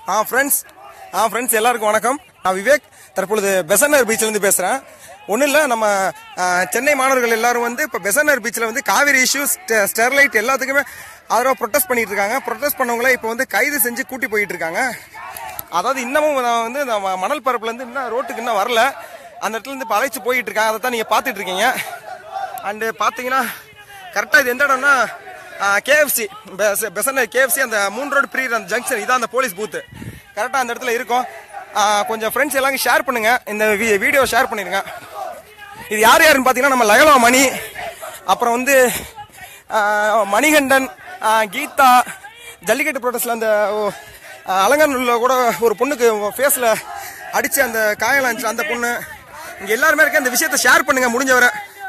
ஆ friends ஆ friends எல்லாருக்கும் வணக்கம் நான் விவேக் தற்பொழுது பெசன்னர் பீச்லேருந்து பேசுகிறேன் ஒன்றும் இல்லை நம்ம ஆ, சென்னை மாணவர்கள் எல்லாரும் வந்து இப்போ பெசன்னர் பீச்சில் வந்து காவிரி இஷ்யூஸ் ஸ்டெர்லைட் எல்லாத்துக்குமே ஆதரவாக ப்ரொட்டஸ்ட் பண்ணிட்டு இருக்காங்க ப்ரொட்டஸ்ட் பண்ணவங்கள இப்போ வந்து கைது செஞ்சு கூட்டி போயிட்டு இருக்காங்க அதாவது இன்னமும் நான் வந்து இந்த ம- மணல் பரப்புலேருந்து இன்னும் ரோட்டுக்கு இன்னும் வரல அந்த இடத்துல இருந்து இப்போ அழைச்சி போயிட்டு இருக்காங்க அதை தான் நீங்கள் பார்த்துட்டு இருக்கீங்க அண்டு பார்த்தீங்கன்னா கரெக்டாக இது எந்த இடம்னா கேஎஃப்சி பெசன்னர் கேஎஃப்சி அந்த மூணு ரோடு பிரியிற அந்த ஜங்ஷன் இதான் அந்த போலீஸ் பூத்து கரெக்டாக அந்த இடத்துல இருக்கும் ஆ, கொஞ்சம் ஃப்ரெண்ட்ஸ் எல்லாரும் ஷேர் பண்ணுங்க இந்த வீடியோ ஷேர் பண்ணிடுங்க இது யார் யாருன்னு பார்த்தீங்கன்னா நம்ம லயலா மணி அப்புறம் வந்து ஆ, மணிகண்டன் ஆ, கீதா ஜல்லிக்கட்டு ப்ரோட்டஸ்ட்ல அந்த ஓ, ஆ, அலங்காநல்லூர்ல கூட ஒரு பொண்ணுக்கு ஃபேஸில் அடிச்சு அந்த காயம் இருந்துச்சு அந்த பொண்ணு இங்க எல்லாருமே இருக்க இந்த விஷயத்தை ஷேர் பண்ணுங்க முடிஞ்சவரை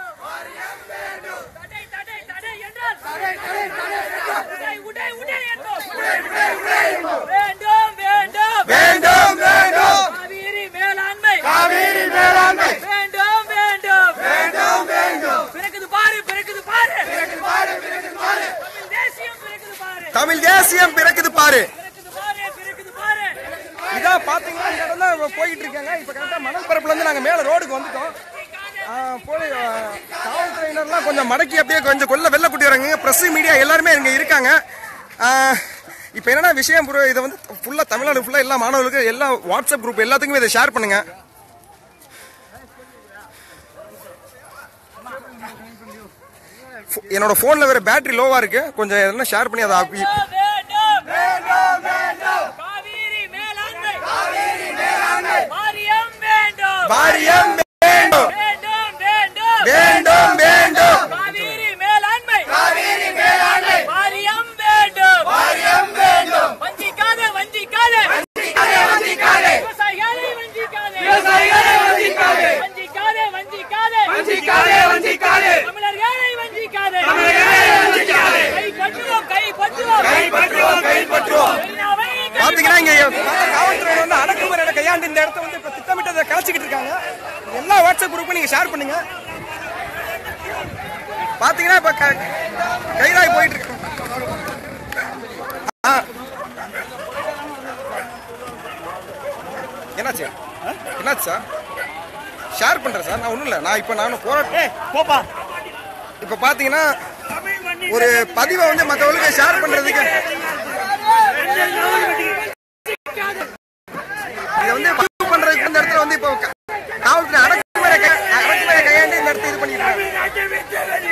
தடை தடை தடை என்றால் தடை தடை தடை உடை உடை உடை என்றோம் வேண்டும் வேண்டும் வேண்டும் வேண்டும் காவிரி மேலாண்மை காவேரி மேலாண்மை வேண்டும் வேண்டும் வேண்டும் வேண்டும் பிறக்குது பாரு பிறக்குது பாரு பிறக்குது பாரு பிறக்குது பாரு தமிழ் தேசியம் பிறக்குது பாரு தமிழ் தேசியம் பிறக்குது பாரு பிறக்குது பாரு பிறக்குது பாரு இதான் பாத்தீங்கன்னா இந்த இடம் தான் போயிட்டு இருக்காங்க இப்ப கரெக்டா மணல் பரப்புல இருந்து நாங்க மேல ரோடுக்கு வந்துட்டோம் ஆ, போலி ஆ, காவல்துறையினர்லாம் கொஞ்சம் மடக்கி அப்படியே கொஞ்சம் கொல்ல வெள்ள குட்டி வராங்க பிரஸ் மீடியா எல்லாருமே இங்க இருக்காங்க ஆ, இப்ப என்னன்னா விஷயம் bro, இதை வந்து ஃபுல்லா தமிழ்நாடு ஃபுல்லா எல்லா மாணவர்களுக்கும் எல்லா வாட்ஸ்அப் குரூப் எல்லாத்துக்குமே இதை ஷேர் பண்ணுங்க ஃபோ- என்னோட போன்ல வேற பேட்டரி லோவா இருக்கு கொஞ்சம் எதனா ஷேர் பண்ணி அதை ஆப்பி- வேண்டும் வேண்டும் வேண்டும் காவிரி மேலாண்மை காவிரி மேலாண்மை வாரியம் வேண்டும் வாரியம் வேண்டும் வேண்டும் வேண்டும் வேண்டும் வேண்டும் காவிரி மேலாண்மை காவிரி மேலாண்மை வாரியம் வேண்டும் வாரியம் வேண்டும் வஞ்சிக்காதே வஞ்சிக்காதே வஞ்சிக்காதே வஞ்சிக்காதே விவசாயிகளை வஞ்சிக்காதே விவசாயிகளை வஞ்சிக்காதே வஞ்சிக்காதே வஞ்சிக்காதே வஞ்சிக்காதே வஞ்சிக்காதே தமிழர்களை வஞ்சிக்காதே தமிழர்களை வஞ்சிக்காதே கை பற்றுவோம் கை பற்றுவோம் கை பற்றுவோம் கை பற்றுவோம் பாத்தீங்கன்னா இங்க பார்த்தா காவல்துறை வந்து அடக்குமுறையோட கையாண்டு இந்த இடத்த வந்து இப்ப திட்டமிட்டதை கலைச்சிக்கிட்டு இருக்காங்க எல்லா வாட்ஸ்அப் குரூப்பும் நீங்க ஷேர் பண்ணுங்க பாத்தீங்கன்னா இப்ப க- கைதாகி போயிட்டு இருக்கு ஆ. என்னாச்சு என்னாச்சு சார் ஷேர் பண்றேன் சார் நான் ஒண்ணும் இல்ல நான் இப்ப நானும் போராட்டம் போப்பா இப்ப பாத்தீங்கன்னா ஒரு பதிவை வந்து மத்தவங்களுக்கு ஷேர் பண்றதுக்கு இதை வந்து பதிவு பண்றதுக்கு இந்த இடத்துல வந்து இப்போ க- காவல்துறை அடக்குமுறை கை- அடக்குமுறை கையாண்டு இந்த இடத்த இது பண்ணிட்டு இருக்காங்க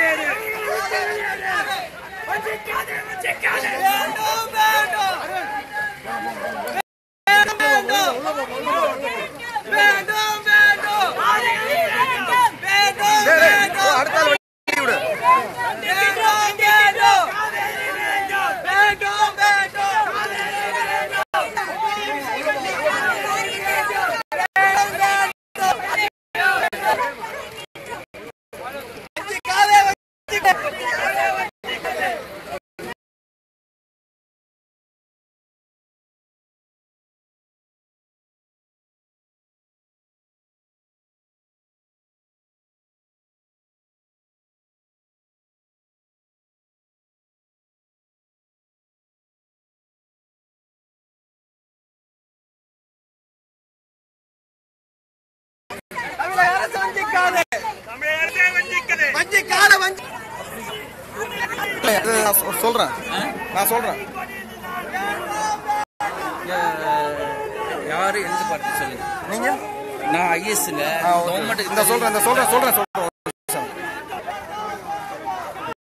டேய், டேய், போ, அடுத்த ஆள் வண்டி விடு இல்ல, அது நான் சொ- சொல்றேன் நான் சொல்றேன் யாரு எந்த பார்ட்டி சொல்லுங்க நீங்க நான் ஐஎஸ்ல ஆ, okay. இந்த சொல்றேன் இந்த சொல்றேன் சொல்றேன் சொல்றேன்